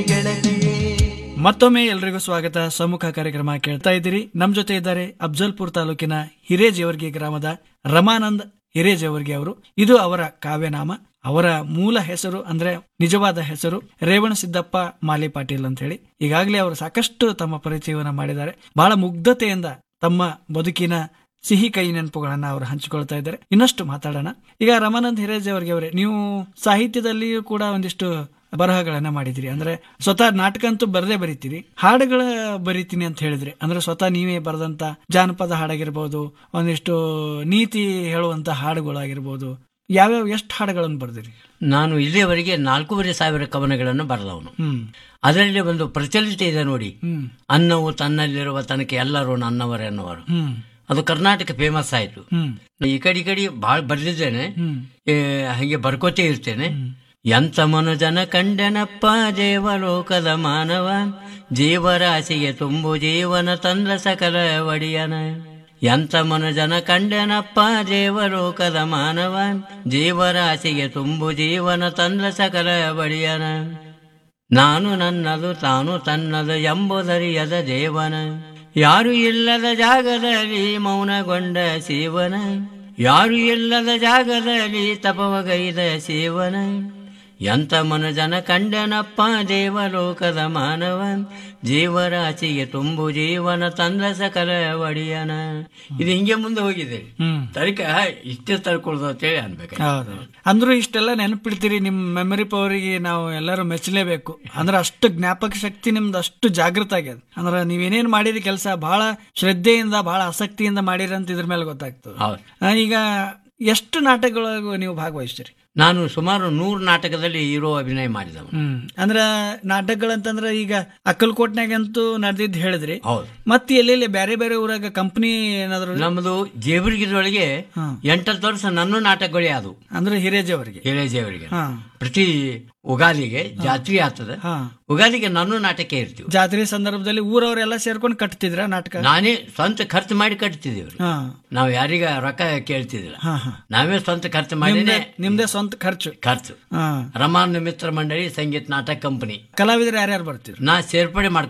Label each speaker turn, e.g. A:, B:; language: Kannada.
A: ಮತ್ತೊಮ್ಮೆ ಎಲ್ರಿಗೂ ಸ್ವಾಗತ ಸಮ್ಮುಖ ಕಾರ್ಯಕ್ರಮ ಕೇಳ್ತಾ ಇದ್ದೀರಿ ನಮ್ ಜೊತೆ ಇದ್ದಾರೆ ಅಫ್ಜಲ್ಪುರ್ ತಾಲೂಕಿನ ಹಿರೇಜೇವರ್ಗಿ ಗ್ರಾಮದ ರಮಾನಂದ್ ಹಿರೇಜೇವರ್ಗಿ ಅವರು ಇದು ಅವರ ಕಾವ್ಯನಾಮ ಅವರ ಮೂಲ ಹೆಸರು ಅಂದ್ರೆ ನಿಜವಾದ ಹೆಸರು ರೇವಣ ಸಿದ್ದಪ್ಪ ಮಾಲಿ ಪಾಟೀಲ್ ಅಂತ ಹೇಳಿ ಈಗಾಗಲೇ ಅವರು ಸಾಕಷ್ಟು ತಮ್ಮ ಪರಿಚಯವನ್ನ ಮಾಡಿದ್ದಾರೆ ಬಹಳ ಮುಗ್ಧತೆಯಿಂದ ತಮ್ಮ ಬದುಕಿನ ಸಿಹಿ ಕೈ ನೆನಪುಗಳನ್ನ ಅವರು ಹಂಚಿಕೊಳ್ತಾ ಇದ್ದಾರೆ ಇನ್ನಷ್ಟು ಮಾತಾಡೋಣ ಈಗ ರಮಾನಂದ್ ಹಿರೇಜೇವರ್ಗಿ ಅವರೇ ನೀವು ಸಾಹಿತ್ಯದಲ್ಲಿಯೂ ಕೂಡ ಒಂದಿಷ್ಟು ಬರಹಗಳನ್ನ ಮಾಡಿದಿರಿ ಅಂದ್ರೆ ಸ್ವತಃ ನಾಟಕ ಅಂತೂ ಬರದೇ ಬರೀತೀರಿ ಹಾಡುಗಳ ಬರೀತೀನಿ ಅಂತ ಹೇಳಿದ್ರಿ ಅಂದ್ರೆ ಸ್ವತಃ ನೀವೇ ಬರೆದಂತ ಜಾನಪದ ಹಾಡಾಗಿರ್ಬೋದು ಒಂದಿಷ್ಟು ನೀತಿ ಹೇಳುವಂತ ಹಾಡುಗಳಾಗಿರ್ಬೋದು ಯಾವ್ಯಾವ ಎಷ್ಟು ಹಾಡುಗಳನ್ನು ಬರ್ದಿರಿ
B: ನಾನು ಇಲ್ಲಿಯವರೆಗೆ ನಾಲ್ಕೂವರೆ ಸಾವಿರ ಕವನಗಳನ್ನು ಬರೆದವನು
A: ಹ್ಮ್
B: ಅದರಲ್ಲಿ ಒಂದು ಪ್ರಚಲಿತ ಇದೆ ನೋಡಿ
A: ಹ್ಮ್
B: ಅನ್ನವು ತನ್ನಲ್ಲಿರುವ ತನಕ ಎಲ್ಲರೂ ನನ್ನವರೆನ್ನುವರು
A: ಹ್ಮ್
B: ಅದು ಕರ್ನಾಟಕ ಫೇಮಸ್ ಆಯ್ತು
A: ಹ್ಮ್
B: ಈ ಕಡೆ ಈ ಕಡೆ ಬಹಳ ಬರ್ಲಿದ್ದೇನೆ
A: ಹ್ಮ್
B: ಏ, ಹಾಗೆ ಬರ್ಕೋತೇ ಇರ್ತೇನೆ ಎಂತ ಮನುಜನ ಕಂಡನಪ್ಪ ದೇವಲೋಕದ ಮಾನವ ಜೀವರಾಶಿಗೆ ತುಂಬು ಜೀವನ ತಂದ ಸಕಲ ಒಡಿಯನ ಎಂತ ಮನುಜನ ಕಂಡನಪ್ಪ ದೇವಲೋಕದ ಮಾನವ ಜೀವರಾಶಿಗೆ ತುಂಬು ಜೀವನ ತಂದ ಸಕಲ ಒಡಿಯನ ನಾನು ನನ್ನದು ತಾನು ತನ್ನದು ಎಂಬುದರಿಯದ ದೇವನ ಯಾರು ಇಲ್ಲದ ಜಾಗದಲ್ಲಿ ಮೌನಗೊಂಡ ಶಿವನ ಯಾರು ಇಲ್ಲದ ಜಾಗದಲ್ಲಿ ತಪವಗೈದ ಶಿವನ ಎಂತ ಮನುಜನ ಕಂಡನಪ್ಪ ದೇವಲೋಕದ ಮಾನವ ಜೀವರಾಶಿಗೆ ತುಂಬು ಜೀವನ ತಂದ ಸಕಲ ಒಡಿಯನ ಇದು ಹಿಂಗೆ ಮುಂದೆ ಹೋಗಿದೆ
A: ಹ್ಮ್
B: ತರಿಕ ಇಷ್ಟೇ ತರ್ಕೊಳ್ದು ಅಂತೇಳಿ ಅನ್ಬೇಕು
A: ಹೌದು ಅಂದ್ರೂ ಇಷ್ಟೆಲ್ಲ ನೆನಪಿಡ್ತೀರಿ ನಿಮ್ ಮೆಮರಿ ಪವರಿಗೆ ನಾವು ಎಲ್ಲರೂ ಮೆಚ್ಚಲೇಬೇಕು ಅಂದ್ರೆ ಅಷ್ಟು ಜ್ಞಾಪಕ ಶಕ್ತಿ ನಿಮ್ದು ಅಷ್ಟು ಜಾಗೃತ ಆಗ್ಯದ ಅಂದ್ರೆ ನೀವೇನೇನ್ ಮಾಡಿರಿ ಕೆಲಸ ಬಹಳ ಶ್ರದ್ಧೆಯಿಂದ ಬಹಳ ಆಸಕ್ತಿಯಿಂದ ಮಾಡಿರಿ ಅಂತ ಇದ್ರ ಮೇಲೆ ಗೊತ್ತಾಗ್ತದೆ
B: ಹೌದು
A: ಆ, ಈಗ ಎಷ್ಟು ನಾಟಕಗಳಾಗ ನೀವು ಭಾಗವಹಿಸ್ತೀರಿ
B: ನಾನು ಸುಮಾರು ನೂರು ನಾಟಕದಲ್ಲಿ ಹೀರೋ ಅಭಿನಯ ಮಾಡಿದವನು
A: ಹ್ಮ್ ಅಂದ್ರ ನಾಟಕಗಳಂತಂದ್ರ ಈಗ ಅಕ್ಕಲ್ಕೋಟ್ನಾಗಂತೂ ನಡೆದಿದ್ದು ಹೇಳಿದ್ರಿ
B: ಹೌದು
A: ಮತ್ತೆ ಎಲ್ಲೆಲ್ಲಿ ಬೇರೆ ಬೇರೆ ಊರಾಗ ಕಂಪನಿ ಏನಾದ್ರು
B: ನಮ್ಮದು ಜೇಬುರ್ಗಿದೊಳಗೆ
A: ಹಾ.
B: ಎಂಟತ್ತು ವರ್ಷ ನನ್ನ ನಾಟಕಗಳೇ ಅದು
A: ಅಂದ್ರೆ ಹಿರೇಜವರಿಗೆ
B: ಹಿರೇಜೇವರಿಗೆ
A: ಹಾ
B: ಪ್ರತಿ ಉಗಾದಿಗೆ ಜಾತ್ರೆ ಆಗ್ತದೆ
A: ಹಾ
B: ಉಗಾದಿಗೆ ನನ್ನ ನಾಟಕ ಇರ್ತೀವಿ
A: ಜಾತ್ರೆ ಸಂದರ್ಭದಲ್ಲಿ ಊರವರೆಲ್ಲ ಸೇರ್ಕೊಂಡು ಕಟ್ತಿದ್ರ ನಾಟಕ
B: ನಾನೇ ಸ್ವಂತ ಖರ್ಚು ಮಾಡಿ ಕಟ್ತಿದ್ದೀವ್ರಿ
A: ಹಾ
B: ನಾವು ಯಾರಿಗ ರೊಕ್ಕ ಕೇಳ್ತಿದ್ದಿಲ್ಲ
A: ಹಾ ಹಾ
B: ನಾವೇ ಸ್ವಂತ ಖರ್ಚು ಮಾಡಿನೇ
A: ನಿಮ್ದೇ ಸ್ವಂತ ಖರ್ಚು
B: ಖರ್ಚು
A: ಹಾ
B: ರಮಾನ್ ಮಿತ್ರ ಮಂಡಳಿ ಸಂಗೀತ ನಾಟಕ ಕಂಪನಿ
A: ಕಲಾವಿದರು ಯಾರ್ಯಾರು ಬರ್ತಿದ್ರು
B: ನಾ ಸೇರ್ಪಡೆ